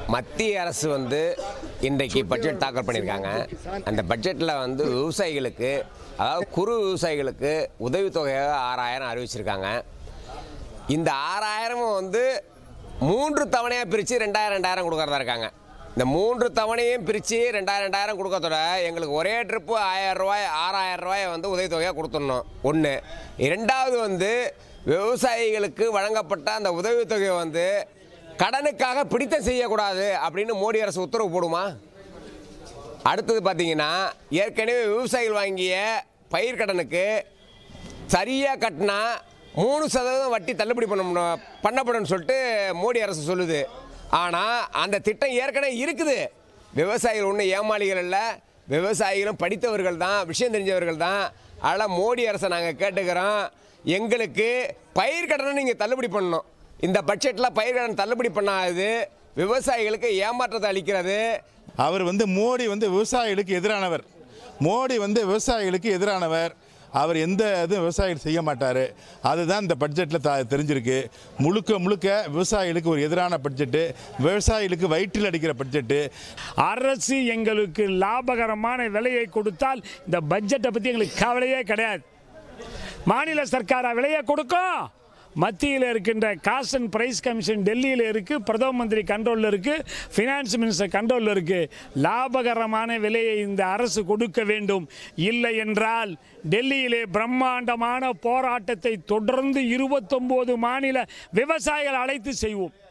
மத்திய அரசு வந்து இன்றைக்கு பட்ஜெட் தாக்கல் பண்ணியிருக்காங்க அந்த பட்ஜெட்டில் வந்து விவசாயிகளுக்கு அதாவது குறு விவசாயிகளுக்கு உதவித்தொகையாக ஆறாயிரம் அறிவிச்சிருக்காங்க இந்த ஆறாயிரமும் வந்து மூன்று தவணையாக பிரித்து ரெண்டாயிரம் ரெண்டாயிரம் கொடுக்கறதா இருக்காங்க இந்த மூன்று தவணையும் பிரித்து ரெண்டாயிரம் ரெண்டாயிரம் கொடுக்கறதோட எங்களுக்கு ஒரே ட்ரிப்பு ஆயிரம் ரூபாய் ஆறாயிரம் ரூபாயை வந்து உதவித்தொகையாக கொடுத்துடணும் ஒன்று இரண்டாவது வந்து விவசாயிகளுக்கு வழங்கப்பட்ட அந்த உதவித்தொகையை வந்து கடனுக்காக பிடித்தம் செய்யக்கூடாது அப்படின்னு மோடி அரசு உத்தரவு போடுமா அடுத்தது பார்த்தீங்கன்னா ஏற்கனவே விவசாயிகள் வாங்கிய பயிர் கடனுக்கு சரியாக கட்டினா மூணு சதவீதம் வட்டி தள்ளுபடி பண்ண பண்ணப்படும் சொல்லிட்டு மோடி அரசு சொல்லுது ஆனால் அந்த திட்டம் ஏற்கனவே இருக்குது விவசாயிகள் ஒன்றும் ஏமாளிகள் இல்லை விவசாயிகளும் படித்தவர்கள் தான் விஷயம் தெரிஞ்சவர்கள் தான் அதனால் மோடி அரசை நாங்கள் கேட்டுக்கிறோம் எங்களுக்கு பயிர் கடனை நீங்கள் தள்ளுபடி பண்ணணும் இந்த பட்ஜெட்டில் பயிர் கடன் தள்ளுபடி பண்ணாதது விவசாயிகளுக்கு ஏமாற்றத்தை அளிக்கிறது அவர் வந்து மோடி வந்து விவசாயிகளுக்கு எதிரானவர் மோடி வந்து விவசாயிகளுக்கு எதிரானவர் அவர் எந்த இதுவும் விவசாயிகள் செய்ய மாட்டார் அதுதான் இந்த பட்ஜெட்டில் த தெரிஞ்சிருக்கு முழுக்க முழுக்க விவசாயிகளுக்கு ஒரு எதிரான பட்ஜெட்டு விவசாயிகளுக்கு வயிற்றில் அடிக்கிற பட்ஜெட்டு அரசு எங்களுக்கு லாபகரமான விலையை கொடுத்தால் இந்த பட்ஜெட்டை பற்றி எங்களுக்கு கவலையே கிடையாது மாநில சர்க்காரா விலையை கொடுக்கும் மத்தியில் இருக்கின்ற காஸ்ட் அண்ட் பிரைஸ் கமிஷன் டெல்லியில் இருக்குது பிரதம மந்திரி கண்ட்ரோலில் இருக்குது ஃபினான்ஸ் மினிஸ்டர் கண்ட்ரோலில் இருக்குது லாபகரமான விலையை இந்த அரசு கொடுக்க வேண்டும் இல்லை என்றால் டெல்லியிலே பிரம்மாண்டமான போராட்டத்தை தொடர்ந்து இருபத்தொம்போது மாநில விவசாயிகள் அழைத்து செய்வோம்